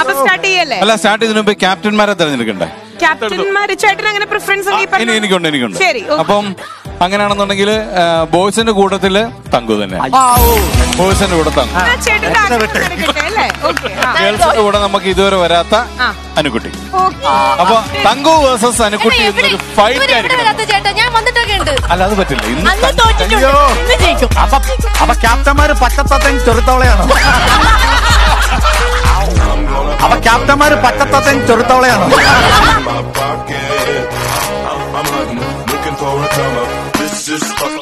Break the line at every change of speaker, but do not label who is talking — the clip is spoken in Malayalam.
അപ്പൊ സ്റ്റാർട്ട് ചെയ്യല്ലേ
അല്ല സ്റ്റാർട്ട് ചെയ്തതിനു മുമ്പ് ക്യാപ്റ്റന്മാരെ തെരഞ്ഞെടുക്കണ്ടേ
ക്യാപ്റ്റന്മാര് ചേട്ടൻ അങ്ങനെ പ്രിഫറൻസ്
ഇനി എനിക്കുണ്ട് എനിക്കുണ്ട്
ശരി okay.
അപ്പം അങ്ങനെയാണെന്നുണ്ടെങ്കിൽ ബോയ്സിന്റെ കൂട്ടത്തില് തങ്കു തന്നെ ബോയ്സിന്റെ കൂടെ തങ്കു
എന്നാ ചേട്ടന്റെ ആഗ്രഹം നടക്കട്ടെ, അല്ലേ ഓക്കെ
ഗേൾസിന്റെ കൂടെ നമുക്ക് ഇതുവരെ വരാത്ത
ആ.
അനുക്കുട്ടി
ഓക്കെ
അപ്പൊ തങ്കു വേഴ്സസ് അനുക്കുട്ടി എന്നൊരു ഫൈറ്റ് ആയിരിക്കണം
വരാത്ത ചേട്ടാ ഞാൻ വന്നിട്ടൊക്കെ ഉണ്ട്
അല്ല അത് പറ്റില്ല ഇന്ന്
അന്ന്
തങ്കു-
തോറ്റിട്ടുണ്ട്
അയ്യോ.
ഇന്ന് ജയിക്കും
അപ്പൊ അപ്പൊ ക്യാപ്റ്റന്മാര് പച്ചത്തത്തയും ചെറുത്തവളയാണോ അപ്പൊ ക്യാപ്റ്റന്മാര് പച്ചത്തത്തയും ചെറുത്തവളയാണോ
my pocket. I'm, I'm hunting, looking for a come up. This is fucking